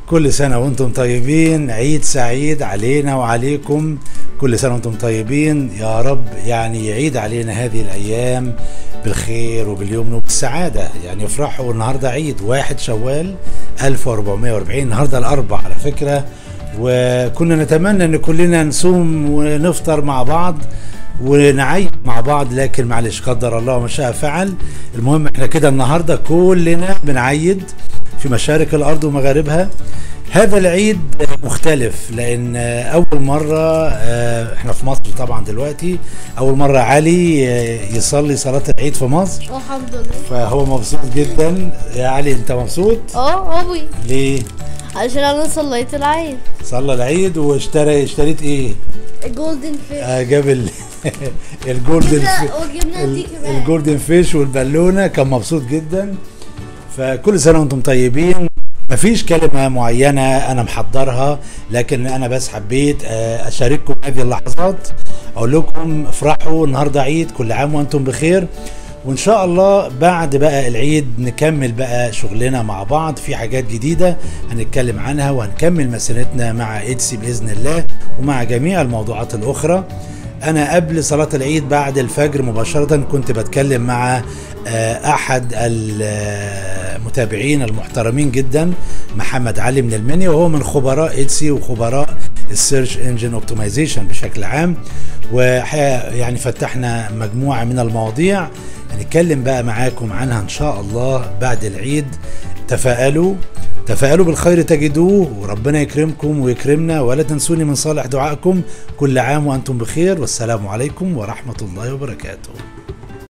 كل سنة وانتم طيبين عيد سعيد علينا وعليكم كل سنة وانتم طيبين يا رب يعني يعيد علينا هذه الأيام بالخير وباليمن وبالسعادة يعني افرحوا النهاردة عيد واحد شوال 1440 النهاردة الأربع على فكرة وكنا نتمنى ان كلنا نصوم ونفطر مع بعض ونعيد مع بعض لكن معلش قدر الله ما شاء فعل المهم احنا كده النهارده كلنا بنعيد في مشارق الارض ومغاربها هذا العيد مختلف لان اول مره آه، احنا في مصر طبعا دلوقتي اول مره علي آه، يصلي صلاه العيد في مصر الحمد لله فهو مبسوط جدا يا علي انت مبسوط اه ابوي ليه عشان انا صليت العيد صلى العيد واشترى اشتريت ايه الجولدن فيش آه، جاب ال- الجولدن في- وجبنا دي ال- كمان الجولدن فيش والبالونه كان مبسوط جدا فكل سنه وانتم طيبين مفيش كلمة معينة أنا محضرها لكن أنا بس حبيت آه، أشارككم هذه اللحظات أقول لكم افرحوا النهاردة عيد كل عام وأنتم بخير وإن شاء الله بعد بقى العيد نكمل بقى شغلنا مع بعض في حاجات جديدة هنتكلم عنها وهنكمل مسيرتنا مع إيدسي بإذن الله ومع جميع الموضوعات الأخرى انا قبل صلاه العيد بعد الفجر مباشره كنت بتكلم مع آه، احد المتابعين المحترمين جدا محمد علي من المنيا وهو من خبراء ايدسي وخبراء السيرش انجن اوبتمايزيشن بشكل عام ويعني فتحنا مجموعه من المواضيع هنتكلم بقى معاكم عنها ان شاء الله بعد العيد تفائلوا تفائلوا بالخير تجدوه وربنا يكرمكم ويكرمنا ولا تنسوني من صالح دعائكم كل عام وانتم بخير والسلام عليكم ورحمه الله وبركاته